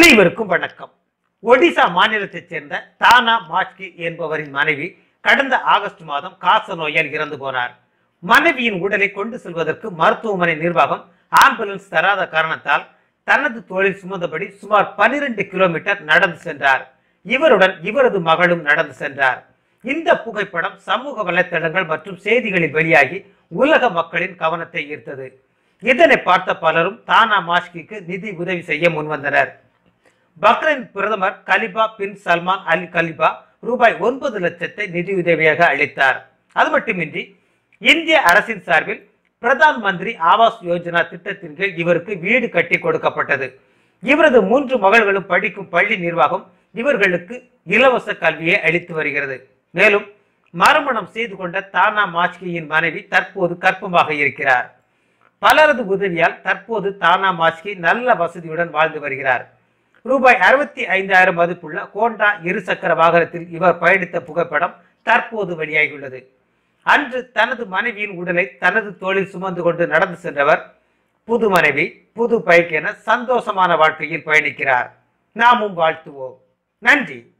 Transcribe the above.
அனைவருக்கும் வணக்கம் ஒடிசா மாநிலத்தைச் சேர்ந்த தானா மாச்கி என்பவரின் மனைவி கடந்த ஆகஸ்ட் மாதம் காச நோயால் இறந்து போனார் மனைவியின் உடலை கொண்டு செல்வதற்கு மருத்துவமனை நிர்வாகம் ஆம்புலன்ஸ் தராத காரணத்தால் தனது தோளில் சுமந்தபடி சுமார் 12 கிலோமீட்டர் நடந்து சென்றார் இவருடன் இவரது மகளும் நடந்து சென்றார் இந்த புகைப்படம் சமூக வலைத்தளங்கள் மற்றும் செய்திகளில் வெளியாகி உலக மக்களின் கவனத்தை ஈர்த்தது இதனை பார்த்த பலரும் தானா மாஷ்கிக்கு நிதி உதவி செய்ய முன்வந்தனர் பக்ரைன் பிரதமர் Khalifa bin Salman al Khalifa ரூபாய் ஒன்பது லட்சத்தை நிதியுதவியாக அளித்தார் அது மட்டுமின்றி இந்திய அரசின் சார்பில் பிரதான் மந்திரி ஆவாஸ் யோஜனா திட்டத்தின் கீழ் இவருக்கு வீடு கட்டி கொடுக்கப்பட்டது இவரது மூன்று மகள்களும் படிக்கும் பள்ளி நிர்வாகம் இவர்களுக்கு இலவச கல்வியை அளித்து வருகிறது மேலும் மறுமணம் செய்து கொண்ட தானா மாச்கியின் மனைவி தற்போது கற்பமாக இருக்கிறார் பலரது உதவியால் தற்போது தானா மாச்கி நல்ல வசதியுடன் வாழ்ந்து வருகிறார் ரூபாய் அறுபத்தி ஐந்தாயிரம் மதிப்புள்ள ஹோண்டா இருசக்கர வாகனத்தில் இவர் பயணித்த புகைப்படம் தற்போது வெளியாகியுள்ளது அன்று தனது மனைவியின் உடலை தனது தோளில் சுமந்து கொண்டு நடந்து சென்றவர் புது மனைவி புது பைக் என சந்தோஷமான வாழ்க்கையில் பயணிக்கிறார் நாமும் வாழ்த்துவோம் நன்றி